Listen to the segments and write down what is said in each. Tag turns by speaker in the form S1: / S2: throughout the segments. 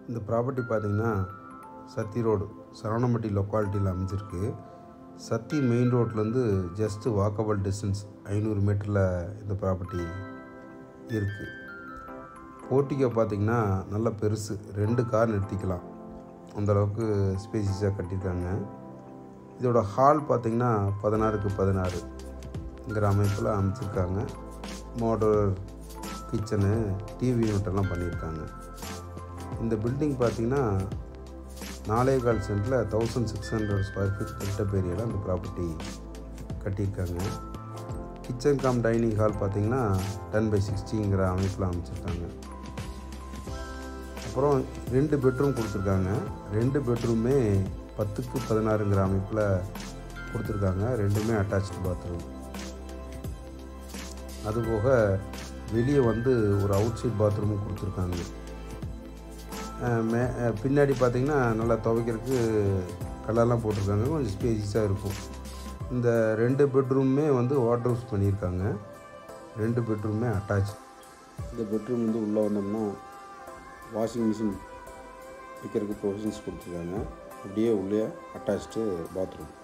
S1: இந்த ப்ராப்பர்ட்டி பார்த்திங்கன்னா சத்தி ரோடு சரவணம்பட்டி லொக்காலிட்டியில் அமைஞ்சிருக்கு சத்தி மெயின் ரோட்லேருந்து ஜஸ்ட்டு வாக்கபிள் டிஸ்டன்ஸ் ஐநூறு மீட்டரில் இந்த ப்ராப்பர்ட்டி இருக்குது போர்ட்டிகோ பார்த்திங்கன்னா நல்ல பெருசு ரெண்டு கார் நிறுத்திக்கலாம் அந்தளவுக்கு ஸ்பேசிஸாக கட்டியிருக்காங்க இதோட ஹால் பார்த்திங்கன்னா பதினாறுக்கு பதினாறுங்கிற அமைப்பில் அமைச்சிருக்காங்க மாடல் கிச்சனு டிவி யூனிட்டெல்லாம் பண்ணியிருக்காங்க இந்த பில்டிங் பார்த்திங்கன்னா நாலே கால் சென்டில் thousand six hundred square feet built up ஏரியாவில் அந்த ப்ராப்பர்ட்டி கட்டியிருக்காங்க கிச்சன் கம் டைனிங் ஹால் பார்த்திங்கன்னா டென் பை சிக்ஸ்டிங்கிற அமைப்பில் அமைச்சிருக்காங்க அப்புறம் ரெண்டு பெட்ரூம் கொடுத்துருக்காங்க ரெண்டு பெட்ரூமே பத்துக்கு பதினாறுங்கிற அமைப்பில் கொடுத்துருக்காங்க ரெண்டுமே அட்டாச்சு பாத்ரூம் அதுபோக வெளியே வந்து ஒரு அவுட் சைட் பாத்ரூமும் கொடுத்துருக்காங்க மே பின்னாடி பார்த்திங்கன்னா நல்லா துவைக்கிறதுக்கு கலர்லாம் போட்டிருக்காங்க கொஞ்சம் ஸ்பேசிஸாக இருக்கும் இந்த ரெண்டு பெட்ரூமே வந்து வாட்டர் ஹவுஸ் பண்ணியிருக்காங்க ரெண்டு பெட்ரூமே அட்டாச் இந்த பெட்ரூம் வந்து உள்ளே வந்தோம்னா வாஷிங் மிஷின் வைக்கிறதுக்கு ப்ரொவிஷன்ஸ் கொடுத்துருக்காங்க அப்படியே உள்ளே அட்டாச்சு பாத்ரூம்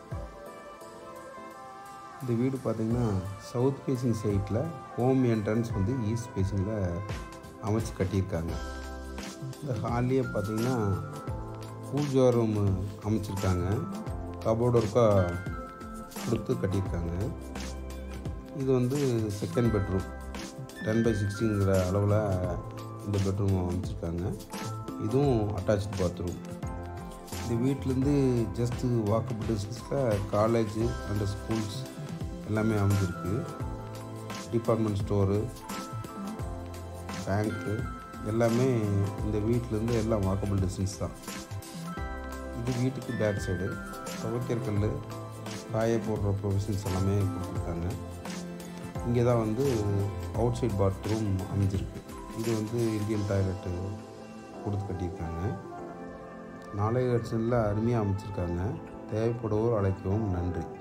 S1: இந்த வீடு பார்த்திங்கன்னா சவுத் ஃபேஸிங் சைட்டில் ஹோம் என்ட்ரன்ஸ் வந்து ஈஸ்ட் ஃபேஸிங்கில் அமைச்சு கட்டியிருக்காங்க இந்த ஹால்லேயே பார்த்திங்கன்னா பூஜா ரூம் அமைச்சிருக்காங்க கபோர்டு ஒர்க்கா கொடுத்து கட்டியிருக்காங்க இது வந்து செகண்ட் பெட்ரூம் டென் பை சிக்ஸ்டிங்கிற அளவில் இந்த பெட்ரூம் அமைச்சிருக்காங்க இதுவும் அட்டாச்சு பாத்ரூம் இந்த வீட்டிலேருந்து ஜஸ்ட்டு வாக்கபிள் டிஸ்டன்ஸில் காலேஜு அண்ட் ஸ்கூல்ஸ் எல்லாமே அமைஞ்சிருக்கு டிபார்ட்மெண்ட் ஸ்டோரு பேங்க்கு எல்லாமே இந்த வீட்டிலேருந்து எல்லாம் வாக்கபிள் டிஸ்டன்ஸ் தான் இது வீட்டுக்கு பேக் சைடு துவைக்கிற கல் காய போடுற ப்ரொவிஷன்ஸ் எல்லாமே கொடுத்துருக்காங்க இங்கே தான் வந்து அவுட் சைட் பாத்ரூம் அமைஞ்சிருக்கு இது வந்து இந்தியன் டாய்லெட்டு கொடுத்து கட்டியிருக்காங்க நாளைய லட்சனில் அருமையாக அமைச்சிருக்காங்க தேவைப்படுவோர் அழைக்கவும் நன்றி